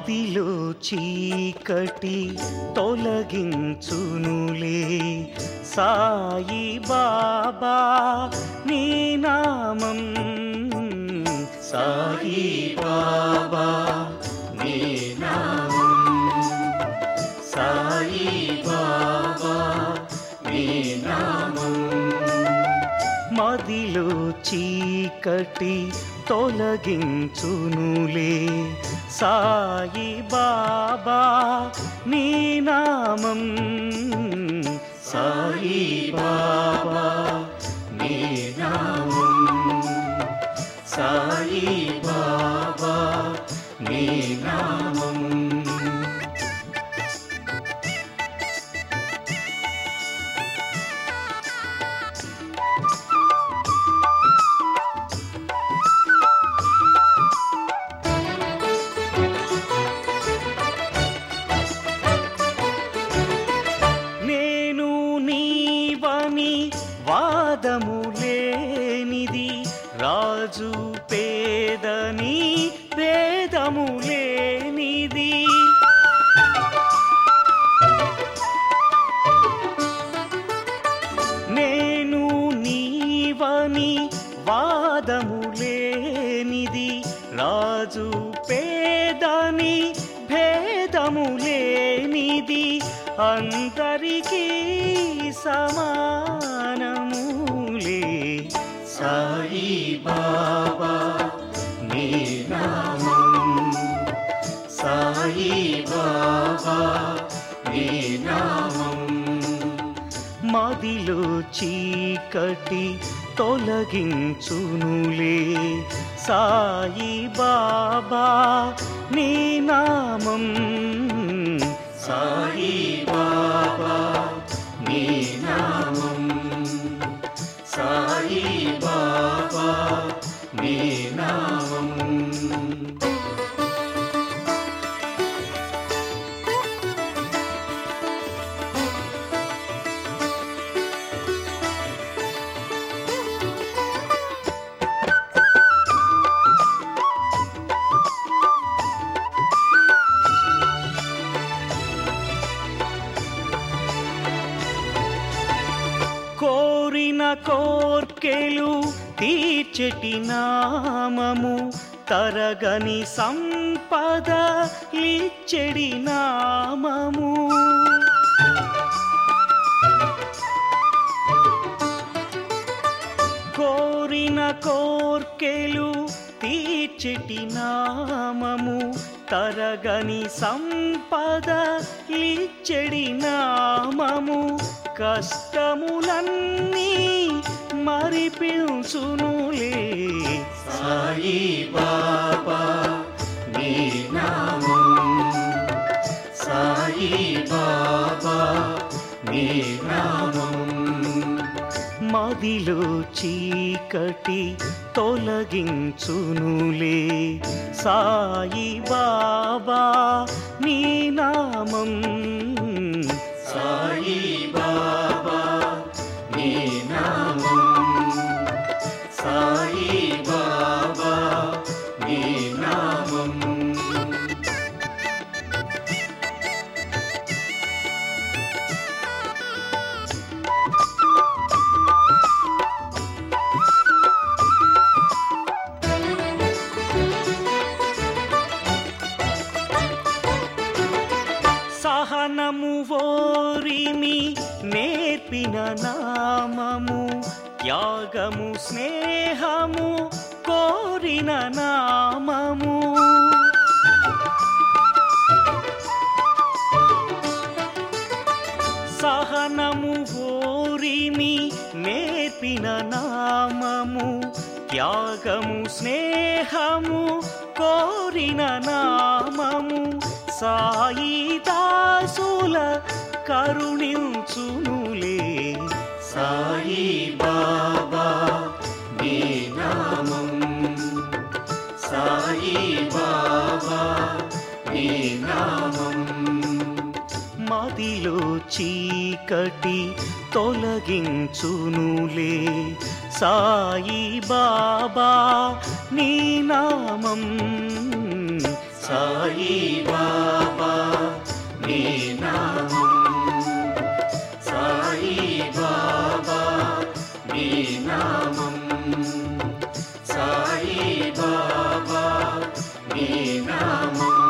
మదిలో చీకటి తొలగించునులే సాయి బాబా నీ నామం సాయి బాబా నీ నామం సాయి బాబా నీ నామం మదిలో చీకటి తొలగించునులే సాయి బాబా నీ నామం సాయి బాబా నీ నామం సాయి బాబా నీ నామం నేను నీవని వాదము లేనిది రాజు పేదని భేదము లేనిది నేను నీవని వాదము లేనిది రాజు పేదని భేదము లేనిది అందరికీ సమానములే సాయి బాబా నీ నామం సాయి బాబా నీ నామం మదిలో చీకటి తొలగించునులే సాయి బాబా నీ నామం సాయి బాబా నీ నామం సాయి బాబా నీ నామం కోరిన కోర్కెలు తీర్చెటి నామము తరగని సంపద లిచ్చెడి నామము కోరిన కోర్కెలు తీర్చెటి నామము తరగని సంపద లిచ్చెడి నామము కష్టములన్నీ మరిపించునులే సాయి బాబా నీ నామం సాయి బాబా నీ నామం మదిలో చీకటి తొలగించునులే సాయి బాబా నీ నామం సాయి బాబా నీ నామం సాయి బాబా నీ నామం సహనము ఓరిమి నేర్పిన నామము త్యాగము స్నేహము కోరిన నామము సహనము ఓరిమి నేర్పిన నామము త్యాగము స్నేహము కోరిన నామము సాయి దాసుల కరుణించునులే సాయి బాబా నీ నామం సాయి బాబా నీ నామం మదిలో చీకటి తొలగించునులే సాయి బాబా నీ నామం సాయి బాబా నీ నామం సాయి బాబా నీ నామం సాయి బాబా నీ నామం